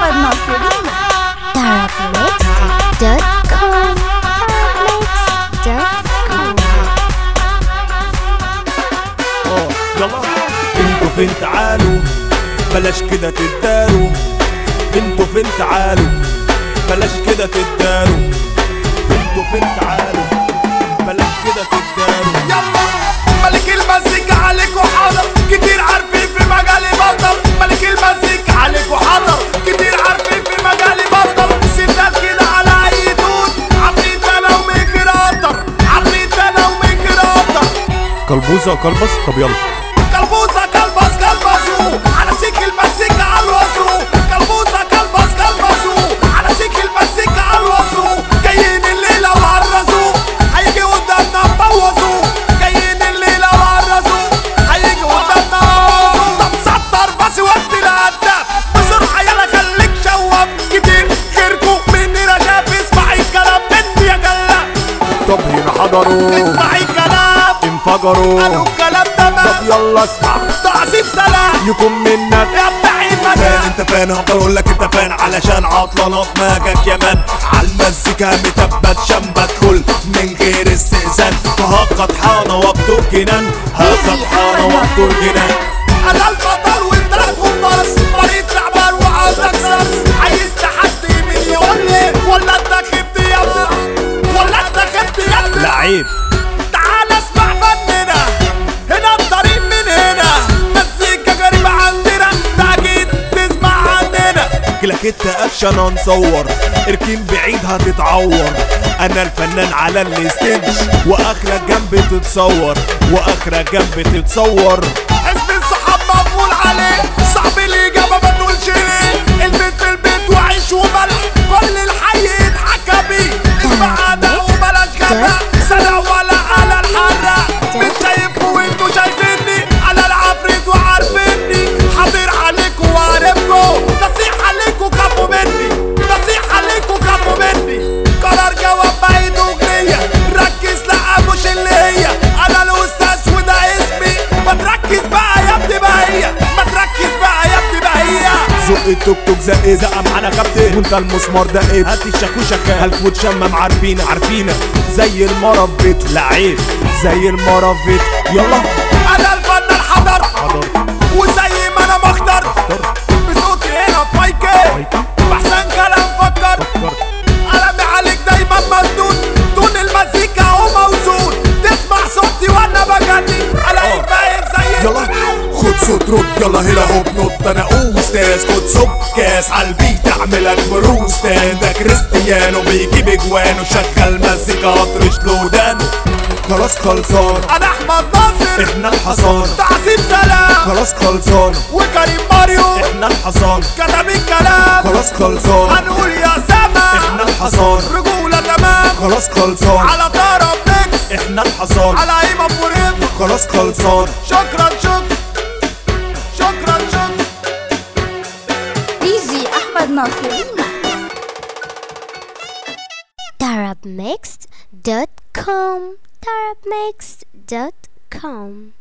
أحمد ناصرين darabmix.com darabmix.com اه يلا انتوا فين تعالوا بلاش كده تداروا انتوا فين تعالوا بلاش كده تداروا انتوا فين تعالوا بلاش كده تداروا يلا ملك المزيكا عليك وحضر كتير عارفين في مجالي بطل ملك المزيكا عليك وحضر كتير عارفين في مجالي بطل ستات كده على اي دود عفريت انا وميكراتر عفريت انا وميكراتر كلبوزة كلبس طب يلا كلبوزة كلبس كلبسو على سيك المزيكا على الوزو كلبوزة كلبس كلبسو على سيك المزيكا على الوزو جايين الليلة وهرزو هيجي قدامنا نبوظو جايين الليلة وهرزو هيجي قدامنا نبوظو طب سطر بس ودي لقدام بسرعة يلا خليك شواب كتير غيركو مني رجاب اسمعي الكلام مني يا جلاب طب هنا حضروا اسمعي الكلام انفجروا قالوا الكلام طب تمام يلا اسمع تعظيم سلام يكون منك يا بتاعي فان المكان انت فان هفضل اقول لك انت فان علشان عطلانة دماغك يا مان عالمزيكا متبت شمبت كل من غير استئذان فهقد حان وقت الجنان هقد حان وقت الجنان انا البطل وانت الكومبارس مريض تعبان وعاوزك سرس عايز تحدي مين يقول لي ولا انت خبت يلا ولا انت خبت يلا لعيب تعال اسمع فننا هنا الطريق من هنا مزيكا غريبة عندنا انت اكيد تسمع عننا كلاكيت اكشن هنصور اركين بعيد هتتعور انا الفنان على الستيج واخرك جنبي تتصور واخرك جنبي تتصور حزب الصحاب مقبول عليه صعب الاجابه ما تقولش ليه البيت في البيت وعيش وملح كل الحي يتحكى بيه اسمع انا وبلاش غباء سنه ولا على الحرق مش شايفكوا وانتوا شايفيني على العفريت وعارفيني حاضر عليكوا وعارفكوا نصيحه عليكوا كفوا مني نصيحه عليكوا كفوا مني قرار جواب بعيد اغنيه ركز لا مش اللي هي انا الاستاذ وده اسمي ما تركز بقى يا ابني بقى هي ما تركز بقى يا ابني بقى هي زق التوك توك زق زقه معانا كابتن وانت المسمار دقيت هات الشاكوشه خان هلف وتشمم عارفينك عارفينك زي المره في بيت لعيب زي المره في بيت يلا انا الفنان حضر حضر وزي ما انا مختار بصوتي هنا في مايكي بحسن كلام فكر قلمي عليك دايما مسدود تون المزيكا هو موزون تسمع صوتي وانا بغني الاقيك باين زي يلا خد صوت رد يلا هلا هوب نط انا استاذ خد صب كاس عالبيت اعملك بروز تان ده كريستيانو بيجيب اجوان وشغل مزيكا اطرش له ودانه خلاص خلصان انا احمد ناصر احنا الحصان تعظيم سلام خلاص خلصان وكريم ماريو احنا الحصان كتب الكلام خلاص خلصان هنقول يا زمان احنا الحصان رجولة تمام خلاص خلصان على طرب ميكس احنا الحصان على ايمن فريم خلاص خلصان شكرا شكرا شكرا شكرا دي جي أحمد ناصرين darabmix.com darabmix.com